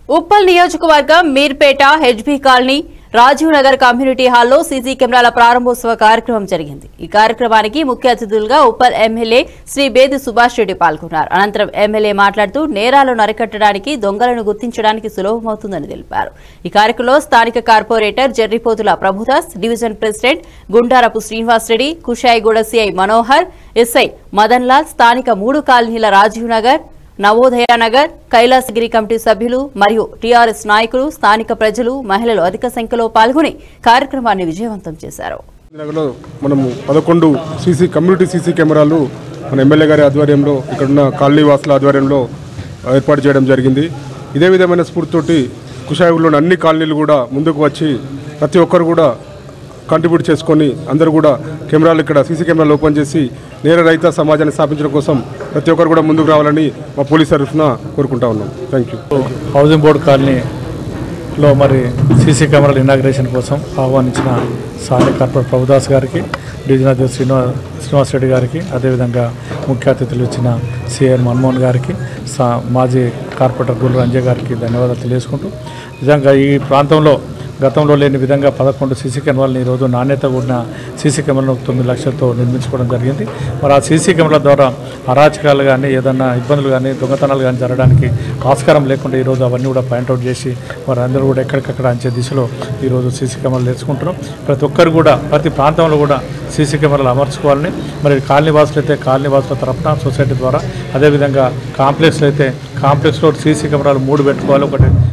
ఉప్పల్ నియోజకవర్గం Meerpet HB colony Rajiv Nagar community హాల్లో CC కెమెరాల ప్రారంభోత్సవ కార్యక్రమం జరిగింది ఈ కార్యక్రమానికి ముఖ్య అతిథులుగా ఉప్పల్ ఎమ్మెల్యే శ్రీ బేది సుభాష్ రెడ్డి పాల్గొన్నారు అనంతరం ఎమ్మెల్యే మాట్లాడుతూ నేరాలను అరికట్టడానికి దొంగలను గుర్తించడానికి సులభమవుతుందని తెలిపారు ఈ కార్యక్రమంలో స్థానిక corporator Jarripothula Prabhudas division president Gundarapu Srinivas Reddy Kushaiguda CI Manohar SI Madan Lal స్థానిక మూడు కాలనీల రాజీవ్ నగర్ నవోదయ నగర్ కైలాసగిరి కమిటీ సభ్యులు మరియు టీఆర్ఎస్ నాయకులు స్థానిక ప్రజలు మహిళలు అధిక సంఖ్యలో పాల్గొని కార్యక్రమాన్ని విజయవంతం చేశారు నగర్లో మనము పదకొండు సీసీ కమ్యూనిటీ సీసీ కెమెరాలు మన ఎమ్మెల్యే గారి ఆధ్వర్యంలో ఇక్కడున్న కాలనీ వాసుల ఆధ్వర్యంలో ఏర్పాటు చేయడం జరిగింది ఇదే విధమైన స్ఫూర్తితోటి కుషాయిగూడలోని అన్ని కాలనీలు కూడా ముందుకు వచ్చి ప్రతి ఒక్కరు కూడా కంట్రిబ్యూట్ చేసుకొని అందరూ కూడా కెమెరాలు ఇక్కడ సీసీ కెమెరాలు ఓపెన్ చేసి నేర రహిత సమాజాన్ని స్థాపించడం కోసం ప్రతి ఒక్కరు కూడా ముందుకు రావాలని మా పోలీస్ తరఫున కోరుకుంటా ఉన్నాం థ్యాంక్ యూ హౌసింగ్ బోర్డు కాలనీలో మరి సీసీ కెమెరాల ఇనాగ్రేషన్ కోసం ఆహ్వానించిన స్థానిక కార్పొరేటర్ ప్రభుదాస్ గారికి డివిజన్ అధ్యక్షుడు శ్రీనివాస్ శ్రీనివాస్ రెడ్డి గారికి అదేవిధంగా ముఖ్య అతిథులు ఇచ్చిన సిఆర్ మన్మోహన్ గారికి సా- మాజీ కార్పొరేటర్ గుల్ రంజయ్ గారికి ధన్యవాదాలు తెలియజేసుకుంటూ నిజంగా ఈ ప్రాంతంలో గతంలో లేని విధంగా పదకొండు సీసీ కెమెరాలను ఈరోజు నాణ్యత కూడిన సీసీ కెమెరాలను తొమ్మిది లక్షలతో నిర్మించుకోవడం జరిగింది మరి ఆ సీసీ కెమెరాల ద్వారా అరాచకాలు కానీ ఏదన్నా ఇబ్బందులు కానీ దొంగతనాలు కానీ జరగడానికి ఆస్కారం లేకుండా ఈరోజు అవన్నీ కూడా పాయింట్అవుట్ చేసి మరి అందరూ కూడా ఎక్కడికక్కడ అంచే దిశలో ఈరోజు సీసీ కెమెరాలు నేర్చుకుంటున్నాం ప్రతి ఒక్కరు కూడా ప్రతి ప్రాంతంలో కూడా సీసీ కెమెరాలు అమర్చుకోవాలని మరి కాలనీ వాసులు అయితే కాలనీ వాసుల తరఫున సొసైటీ ద్వారా అదేవిధంగా కాంప్లెక్స్లో అయితే కాంప్లెక్స్లో సీసీ కెమెరాలు మూడు పెట్టుకోవాలి ఒకటి